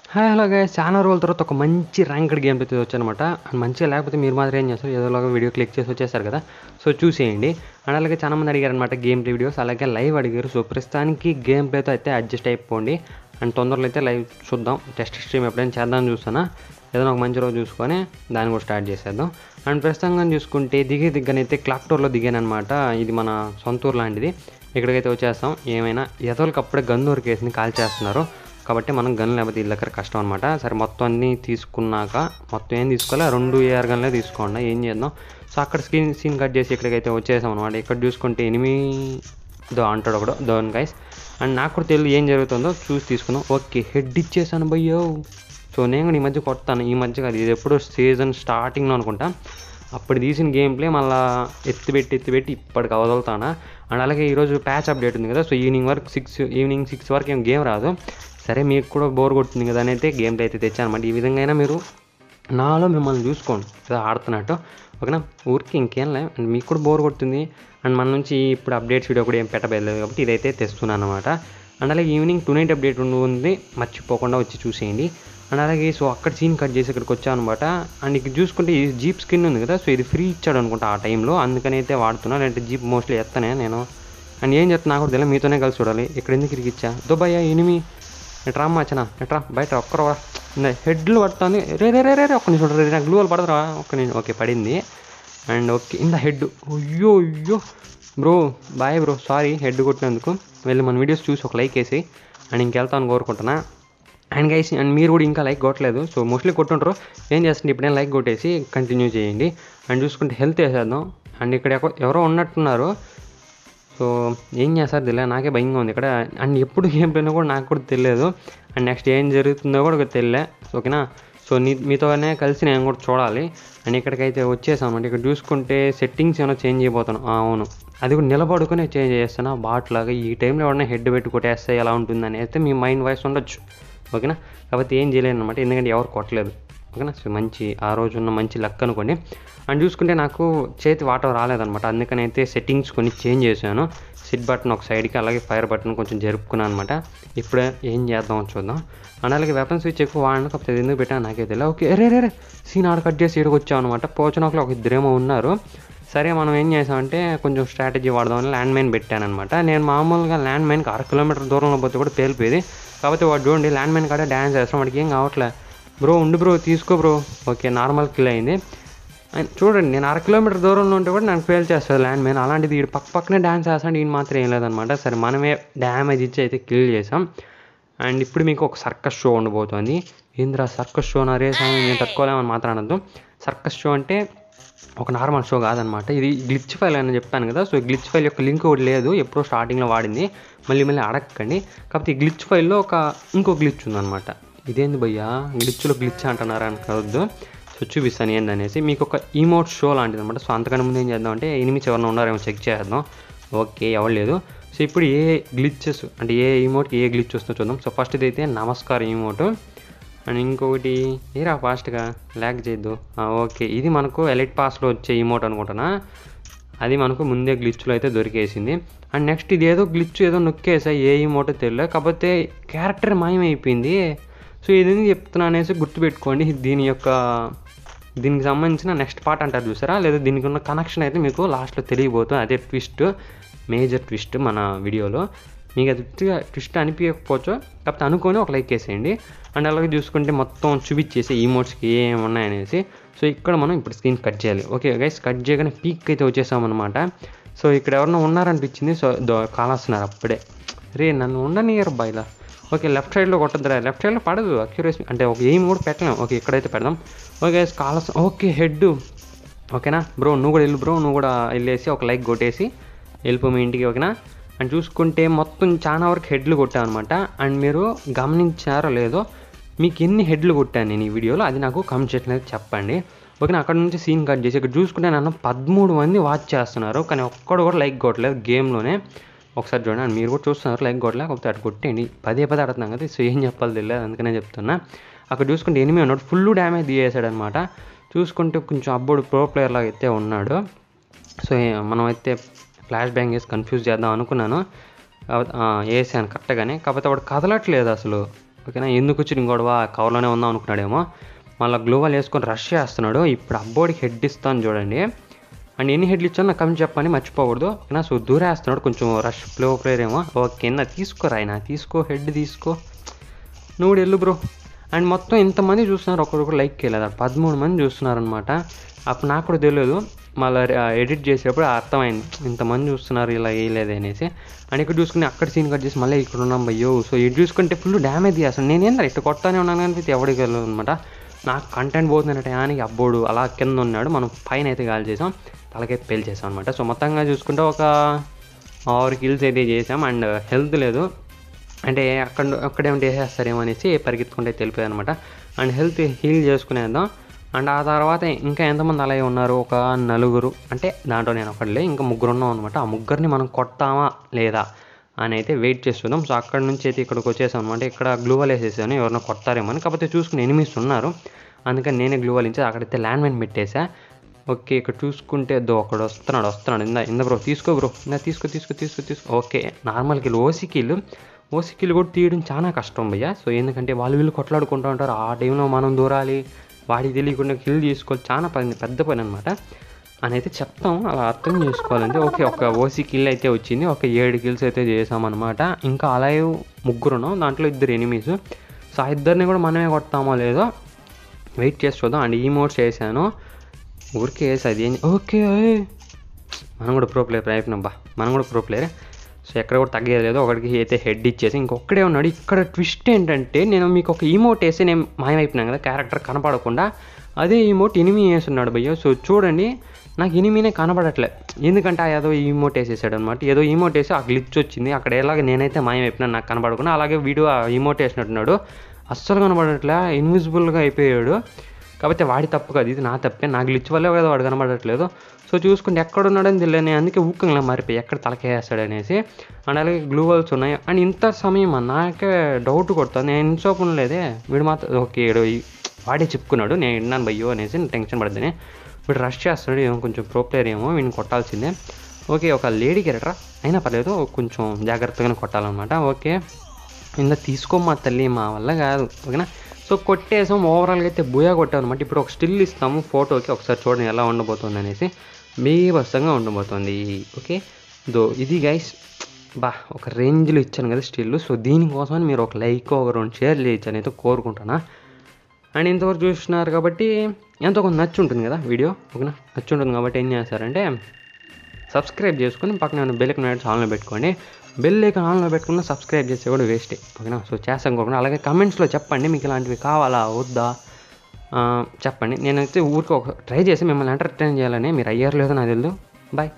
Hi hello guys చాలా రోజుల తర్వాత ఒక మంచి ర్యాంక్డ్ గేమ్ అయితే వచ్చానమాట అండ్ మంచిగా లేకపోతే మీరు మాత్రం ఏం చేస్తారు ఏదోలాగా వీడియో క్లిక్ చేసి వచ్చేస్తారు కదా సో చూసేయండి అండ్ అలాగే చాలా మంది అడిగారు అనమాట గేమ్ ప్లే వీడియోస్ అలాగే లైవ్ అడిగారు సో ప్రస్తుతానికి గేమ్ ప్లేతో అయితే అడ్జస్ట్ అయిపోండి అండ్ తొందరలో అయితే లైవ్ చూద్దాం టెస్ట్ స్ట్రీమ్ ఎప్పుడైనా చేద్దాం చూస్తానా ఏదైనా ఒక మంచి రోజు చూసుకొని దాన్ని కూడా స్టార్ట్ చేసేద్దాం అండ్ ప్రస్తుతంగా చూసుకుంటే దిగే దిగ్గనైతే క్లాక్ టోర్లో దిగానమాట ఇది మన సొంత ఊరు లాంటిది ఇక్కడికైతే వచ్చేస్తాం ఏమైనా ఎదోళ్ళకి అప్పుడే గన్ దొరికేసింది కాల్ చేస్తున్నారు కాబట్టి మనం గన్ లేకపోతే ఇళ్ళ దగ్గర కష్టం అనమాట సరే మొత్తం అన్నీ తీసుకున్నాక మొత్తం ఏం తీసుకోవాలి ఆ రెండు ఏఆర్ గన్లే తీసుకోండి ఏం చేద్దాం సో అక్కడ స్క్రీన్ సీన్ కట్ చేసి ఇక్కడికైతే వచ్చేసాం అనమాట ఇక్కడ చూసుకుంటే ఎనిమిది దో అంటాడు ఒకడు దోన్ గైస్ అండ్ నాకు కూడా తెలియదు ఏం జరుగుతుందో చూసి తీసుకున్నాం ఓకే హెడ్ ఇచ్చేసాను భయ్యో సో నేను కూడా ఈ మధ్య కొడతాను ఈ మధ్య కాదు ఇది ఎప్పుడు సీజన్ స్టార్టింగ్లో అనుకుంటా అప్పుడు తీసిన గేమ్ ప్లే మళ్ళీ ఎత్తిపెట్టి ఎత్తిపెట్టి ఇప్పటికి వదులుతానా అండ్ అలాగే ఈరోజు ప్యాచ్ అప్డేట్ ఉంది కదా సో ఈవినింగ్ వరకు సిక్స్ ఈవినింగ్ సిక్స్ వరకు ఏం గేమ్ రాదు సరే మీకు కూడా బోర్ కొడుతుంది కదా అని అయితే గేమ్ ప్లే అయితే తెచ్చానమాట ఈ విధంగా అయినా మీరు నాలో మిమ్మల్ని చూసుకోండి ఏదో ఆడుతున్నట్టు ఓకేనా ఊరికి ఇంకేం లే అండ్ మీకు కూడా బోర్ కొడుతుంది అండ్ మన నుంచి ఇప్పుడు అప్డేట్స్ వీడియో కూడా ఏం పెట్టబోయలేదు కాబట్టి ఇదైతే తెస్తున్నాను అనమాట అండ్ అలాగే ఈవినింగ్ టు నైట్ అప్డేట్ ఉంది మర్చిపోకుండా వచ్చి చూసేయండి అండ్ అలాగే సో అక్కడ సీన్ కట్ చేసి ఇక్కడికి వచ్చాను అనమాట అండ్ ఇక్కడ చూసుకుంటే ఈ జీప్ స్కిన్ ఉంది కదా సో ఇది ఫ్రీ ఇచ్చాడు అనుకుంటా ఆ టైంలో అందుకని అయితే వాడుతున్నా లేదంటే జీప్ మోస్ట్లీ ఎత్తనే నేను అండ్ ఏం చెప్తున్నా నాకు కూడా తెలియదు మీతోనే కలిసి చూడాలి ఇక్కడ ఎందుకు ఇరిగిచ్చా దుబాయ్ ఎనిమి ఎట్రా అమ్మ వచ్చిన ఎట్రా బయట ఒక్కరు హెడ్లు పడుతుంది రే రే రే రే ఒక్క నిమిషం రే నాకు గ్లూవల్ పడదురా ఒక్క నిమిషం ఓకే పడింది అండ్ ఓకే ఇంద హెడ్ అయ్యో అయ్యో bro boy bro sorry head కొట్టినందుకు వెళ్ళి మన వీడియోస్ చూసి ఒక లైక్ వేసి అండ్ ఇంకెళ్తాను కోరుకుంటున్నా అండ్ గైస్ అండ్ మీరు కూడా ఇంకా లైక్ కొట్టలేదు సో మోస్ట్లీ కొట్టుంటారు ఏం చేస్తుంది ఇప్పుడేం లైక్ కొట్టేసి కంటిన్యూ చేయండి అండ్ చూసుకుంటే హెల్త్ వేసేద్దాం అండ్ ఇక్కడ ఎవ- ఎవరో ఉన్నట్టున్నారు సో ఏం చేస్తారు తెలియదు నాకే భయంగా ఉంది ఇక్కడ అండ్ ఎప్పుడు ఏం పోయినా కూడా నాకు కూడా తెలియదు అండ్ నెక్స్ట్ ఏం జరుగుతుందో కూడా తెలియలే ఓకేనా సో నీ మీతోనే కలిసి నేను కూడా చూడాలి అండ్ ఇక్కడికైతే వచ్చేసాను అంటే ఇక్కడ చూసుకుంటే సెట్టింగ్స్ ఏమైనా చేంజ్ అయిపోతాను ఆ, అవును అది కూడా నిలబడుకునే చేంజ్ చేస్తాను బాట్ లాగా ఈ టైంలో ఎవరైనా హెడ్ పెట్టి కొట్టేస్తే ఎలా ఉంటుందని అయితే మీ మైండ్ వాయిస్ ఉండొచ్చు ఓకేనా కాబట్టి ఏం చేయలేను అనమాట ఎందుకంటే ఎవరు కొట్టలేదు ఓకేనా సో మంచి ఆ రోజు ఉన్న మంచి లక్ అనుకోండి అండ్ చూసుకుంటే నాకు చేతి వాటర్ రాలేదనమాట అందుకని అయితే సెట్టింగ్స్ కొన్ని చేంజ్ చేశాను సిట్ బటన్ ఒక సైడ్కి అలాగే ఫైర్ బటన్ కొంచెం జరుపుకున్నాను అనమాట ఇప్పుడే ఏం చేద్దాం చూద్దాం అండ్ అలాగే వెపన్ స్విచ్ ఎక్కువ వాడిన కాకపోతే అది ఎందుకు పెట్టాను నాకే తెలియదు ఓకే రే రే రే సీన్ ఆడ కట్ చేసి ఇక్కడికి వచ్చాం అనమాట పోచనోకలో ఒక ఇద్దరేమో ఉన్నారు సరే మనం ఏం చేసామంటే కొంచెం స్ట్రాటజీ వాడదామని ల్యాండ్ మైన్ పెట్టానమాట నేను మామూలుగా ల్యాండ్ మైన్కి అర కిలోమీటర్ దూరంలో పోతే కూడా పేలిపోయేది కాకపోతే వాడు చూడండి ల్యాండ్ మైన్ కాడ డ్యాన్స్ చేస్తాం వాడికి ఏం కావట్లే బ్రో ఉండు బ్రో తీసుకో బ్రో ఓకే నార్మల్ కిల్ అయింది అండ్ చూడండి నేను అర కిలోమీటర్ దూరంలో ఉంటే కూడా నాకు ఫెయిల్ చేస్తుంది ల్యాండ్ మైన్ అలాంటిది వీడు పక్క పక్కనే డ్యాన్స్ చేస్తాడు ఈయన మాత్రం ఏం లేదనమాట సరే మనమే డ్యామేజ్ ఇచ్చి అయితే కిల్ చేసాం అండ్ ఇప్పుడు మీకు ఒక సర్కస్ షో ఉండబోతోంది ఏంద్రా సర్కస్ షో నరే స్వామి నేను తట్టుకోలేమని మాట్లాడద్దు సర్కస్ షో అంటే ఒక నార్మల్ షో కాదనమాట ఇది గ్లిచ్ ఫైల్ అని చెప్పాను కదా సో గ్లిచ్ ఫైల్ యొక్క లింక్ ఒకటి లేదు ఎప్పుడో స్టార్టింగ్లో వాడింది మళ్ళీ మళ్ళీ అడగకండి కాకపోతే ఈ గ్లిచ్ ఫైల్లో ఒక ఇంకో గ్లిచ్ ఉందన్నమాట ఇదేంది భయ్యా గ్లిచ్లో గ్లిచ్ అంటున్నారా అనుకోవద్దు సో చూపిస్తాను ఏందనేసి మీకు ఒక ఈమోట్ షో లాంటిది అనమాట సో అంతకన్నా ముందు ఏం చేద్దాం అంటే ఎనిమిది ఎవరైనా ఉన్నారేమో చెక్ చేద్దాం ఓకే ఎవరు లేదు సో ఇప్పుడు ఏ గ్లిచెస్ అంటే ఏ ఈమోట్కి ఏ గ్లిచ్ వస్తుందో చూద్దాం సో ఫస్ట్ అయితే నమస్కారం ఈమోట్ అండ్ ఇంకొకటి ఏరా ఫాస్ట్గా ల్యాక్ చేయొద్దు ఆ, ఓకే ఇది మనకు ఎలైట్ పాస్లో వచ్చే ఇమోట్ అనుకుంటున్నా అది మనకు ముందే గ్లిచ్లో అయితే దొరికేసింది అండ్ నెక్స్ట్ ఇది ఏదో గ్లిచ్ ఏదో నొక్కేసా ఏ ఇమోటో తెలియదు కాకపోతే క్యారెక్టర్ మాయమైపోయింది సో ఇది ఎందుకు చెప్తున్నా అనేసి గుర్తుపెట్టుకోండి దీని యొక్క దీనికి సంబంధించిన నెక్స్ట్ పార్ట్ అంటారు చూసారా లేదా దీనికి ఉన్న కనెక్షన్ అయితే మీకు లాస్ట్లో తెలియబోతుంది అదే ట్విస్ట్ మేజర్ ట్విస్ట్ మన వీడియోలో మీకు అది ట్విస్ట్ అనిపించకపోవచ్చు కాకపోతే అనుకొని ఒక లైక్ వేసేయండి అండ్ అలాగే చూసుకుంటే మొత్తం చూపించేసి ఈమోట్స్కి ఏమి ఉన్నాయనేసి సో ఇక్కడ మనం ఇప్పుడు స్క్రీన్ కట్ చేయాలి ఓకే గైస్ కట్ చేయగానే పీక్ అయితే వచ్చేసామన్నమాట సో ఇక్కడ ఎవరన్నా ఉన్నారనిపించింది సో దో- కాలాస్తున్నారు అప్పుడే రే నన్ను ఉండనియర్ బాయ్లా ఓకే లెఫ్ట్ సైడ్లో కొట్టద్దురా లెఫ్ట్ సైడ్లో పడదు అక్యురేసీ అంటే ఒక ఎయిమ్ కూడా పెట్టలేం ఓకే ఇక్కడైతే పెడదాం ఓకే కాలస్ ఓకే హెడ్ ఓకేనా బ్రో నువ్వు కూడా వెళ్ళు బ్రో నువ్వు కూడా వెళ్ళేసి ఒక లైక్ కొట్టేసి వెళ్ళిపో మీ ఇంటికి ఓకేనా అండ్ చూసుకుంటే మొత్తం చాలా వరకు హెడ్లు కొట్టామన్నమాట అండ్ మీరు గమనించారో లేదో మీకు ఎన్ని హెడ్లు కొట్టాను నేను ఈ వీడియోలో అది నాకు కామెంట్ సెక్షన్ అయితే చెప్పండి ఓకేనా అక్కడ నుంచి సీన్ కట్ చేసి ఇక్కడ చూసుకుంటే నన్ను పదమూడు మంది వాచ్ చేస్తున్నారు కానీ ఒక్కడు కూడా లైక్ కొట్టలేదు గేమ్లోనే ఒకసారి చూడండి అండ్ మీరు కూడా చూస్తున్నారు లైక్ కొట్టలే కాకపోతే అటు కొట్టేయండి పదే పదే ఆడుతున్నాం కదా సో ఏం చెప్పాలి తెలియదు అందుకనే చెప్తున్నా అక్కడ చూసుకుంటే ఎనిమిది ఉన్నాడు ఫుల్ డ్యామేజ్ తీసేసాడు అనమాట చూసుకుంటే కొంచెం అబ్బోడు ప్రో ప్లేయర్ లాగా అయితే ఉన్నాడు సో ఏ- మనం అయితే ఫ్లాష్ బ్యాంగ్ వేసి కన్ఫ్యూజ్ చేద్దాం అనుకున్నాను కాకపోతే- ఆ, వేసాను కరెక్ట్గానే కాకపోతే వాడు కదలట్లేదు అసలు ఓకేనా ఎందుకు వచ్చిన గొడవ కవర్లోనే ఉందాం అనుకున్నాడేమో మళ్ళీ గ్లోవాల్ వేసుకొని రష్ చేస్తున్నాడు ఇప్పుడు అబ్బోడికి హెడ్ ఇస్తాను చూడండి అండ్ ఎన్ని హెడ్లు ఇచ్చానో నాకు కమెంట్ చెప్పని మర్చిపోకూడదు ఓకేనా సో దూరేస్తున్నాడు కొంచెం రష్ ప్లే ప్లేయర్ ఏమో ఓకే నా తీసుకోరా ఆయన తీసుకో హెడ్ తీసుకో నువ్వు కూడా వెళ్ళు బ్రో అండ్ మొత్తం ఇంతమంది చూస్తున్నారు ఒకరొకరు లైక్ చేయలేదు పదమూడు మంది చూస్తున్నారు అనమాట అప్పుడు నాకు కూడా తెలియదు మళ్ళీ ఎడిట్ చేసేటప్పుడు అర్థమైంది ఇంతమంది చూస్తున్నారు ఇలా వేయలేదు అనేసి అండ్ ఇక్కడ చూసుకుని అక్కడ సీన్ కట్ చేసి మళ్ళీ ఇక్కడ ఉన్నాం అయ్యో సో ఇది చూసుకుంటే ఫుల్ డ్యామేజ్ చేస్తాను నేనేందా ఇట్లా కొట్టానే ఉన్నాను కనిపిస్తే ఎవరికి వెళ్ళదు అనమాట నాకు కంటెంట్ పోతుందనే టయానికి అబ్బోడు అలా కింద ఉన్నాడు మనం పైన అయితే గాలి చేసాం తలకైతే పేల్ చేసాం అనమాట సో మొత్తంగా చూసుకుంటే ఒక ఆరు కిల్స్ అయితే చేసాం అండ్ హెల్త్ లేదు అంటే అక్కడ అక్కడేమంటే వేసేస్తారేమో అనేసి పరిగెత్తుకుంటే తెలిపోయాయి అనమాట అండ్ హెల్త్ హీల్ చేసుకునేద్దాం అండ్ ఆ తర్వాత ఇంకా ఎంతమంది అలాగే ఉన్నారు ఒక నలుగురు అంటే దాంట్లో నేను ఒకటిలే ఇంకా ముగ్గురు ఉన్నాం అనమాట ఆ ముగ్గురిని మనం కొట్టామా లేదా అని అయితే వెయిట్ చేస్తున్నాం సో అక్కడ నుంచి అయితే ఇక్కడికి వచ్చేసాం అనమాట ఇక్కడ గ్లూవల్ వేసేసాను ఎవరినో కొడతారేమో అని కాకపోతే చూసుకుని ఎనిమిస్ ఉన్నారు అందుకని నేనే గ్లూవల్ ఇచ్చి అక్కడైతే ల్యాండ్ మైన్ పెట్టేసా ఓకే ఇక్కడ చూసుకుంటే దో ఒకడు వస్తున్నాడు వస్తున్నాడు ఇందా ఇందా బ్రో తీసుకో బ్రో ఇందా తీసుకో తీసుకో తీసుకో తీసుకో ఓకే నార్మల్ కిల్ ఓసీ కిల్ ఓసీ కిల్ కూడా తీయడం చాలా కష్టం భయ్య సో ఎందుకంటే వాళ్ళు వీళ్ళు కొట్లాడుకుంటూ ఉంటారు ఆ టైంలో మనం దూరాలి వాడికి తెలియకుండా కిల్ తీసుకోవాలి చాలా పని పెద్ద పని అనమాట అని అయితే చెప్తాం అలా అర్థం చేసుకోవాలంటే ఓకే ఒక ఓసీ కిల్ అయితే వచ్చింది ఒక ఏడు కిల్స్ అయితే చేసామన్నమాట ఇంకా అలాగే ముగ్గురున్నాం దాంట్లో ఇద్దరు ఎనిమీస్ సో ఆ ఇద్దరిని కూడా మనమే కొడతామో లేదో వెయిట్ చేసి చూద్దాం అండ్ ఈ మోడ్స్ వేసాను ఊరికే వేసి అది ఏం ఓకే ఏయ్. మనం కూడా ప్రో ప్లేయర్ అయిపోయినాబ్బా మనం కూడా ప్రో ప్లేయర్ సో ఎక్కడ కూడా తగ్గేది లేదు ఒకటికి అయితే హెడ్ ఇచ్చేసి ఇంకొక్కడే ఉన్నాడు ఇక్కడ ట్విస్ట్ ఏంటంటే నేను మీకు ఒక ఈమోట్ వేసి నేను మాయమైపోయినాను కదా క్యారెక్టర్ కనపడకుండా అదే ఈమోట్ ఇనిమి వేస్తున్నాడు భయ్య సో చూడండి నాకు ఇనిమినే కనపడట్లే ఎందుకంటే ఆ ఏదో ఈమోట్ వేసేసాడు అనమాట ఏదో ఈమోట్ వేసి ఆ గ్లిచ్ వచ్చింది అక్కడ ఎలాగ నేనైతే మాయమైపోయినా నాకు కనపడకుండా అలాగే వీడియో ఆ ఈమోట్ వేసినట్టున్నాడు అస్సలు కనపడట్లే ఇన్విజిబుల్గా అయిపోయాడు కాకపోతే వాడి తప్పు కాదు ఇది నా తప్పే నా గ్లిచ్ వల్లే కదా వాడు కనబడట్లేదు సో చూసుకుంటే ఎక్కడ ఉన్నాడని తెలియని అందుకే ఊకంగా మారిపోయి ఎక్కడ తలకేస్తాడు అనేసి అండ్ అలాగే గ్లూ వాల్స్ ఉన్నాయి అండ్ ఇంత సమయం నాకే డౌట్ కొడుతుంది నేను ఇన్సోపం లేదే వీడు మాత్రం ఓకే ఈడు ఈ- వాడే చెప్పుకున్నాడు నేను విన్నాను భయ్యో అనేసి నేను టెన్షన్ పడద్దని వీడు రష్ చేస్తాడు ఏమో కొంచెం ప్రో ప్లేయర్ ఏమో వీడిని కొట్టాల్సిందే ఓకే ఒక లేడీ క్యారెక్టర్ అయినా పర్లేదు కొంచెం జాగ్రత్తగానే కొట్టాలన్నమాట ఓకే ఇంత తీసుకోమ్మా తల్లి మా వల్ల కాదు ఓకేనా సో కొట్టేసాం ఓవరాల్గా అయితే బుయా కొట్టాం అనమాట ఇప్పుడు ఒక స్టిల్ ఇస్తాము ఫోటోకి ఒకసారి చూడండి ఎలా ఉండబోతుంది అనేసి బీభత్సంగా ఉండబోతుంది ఓకే దో ఇది గైస్ బా ఒక రేంజ్లో ఇచ్చాను కదా స్టిల్ సో దీనికోసం మీరు ఒక లైక్ ఒక రెండు షేర్ చేయొచ్చు అని అయితే కోరుకుంటున్నా అండ్ ఇంతవరకు చూస్తున్నారు కాబట్టి ఎంతో కొంత నచ్చి ఉంటుంది కదా వీడియో ఓకేనా నచ్చి ఉంటుంది కాబట్టి ఏం చేస్తారంటే సబ్స్క్రైబ్ చేసుకొని పక్కన ఉన్న బెల్ ఐకాన్ ఆన్లో పెట్టుకోండి బెల్ ఐకాన్ ఆన్లో పెట్టుకున్న సబ్స్క్రైబ్ చేస్తే కూడా వేస్టే ఓకేనా సో చేస్తాం కోకుండా అలాగే కమెంట్స్లో చెప్పండి మీకు ఇలాంటివి కావాలా వద్దా ఆ, చెప్పండి నేనైతే ఊరికి ఒక ట్రై చేసి మిమ్మల్ని ఎంటర్టైన్ చేయాలని మీరు అయ్యారు లేదో నాకు తెలియదు బాయ్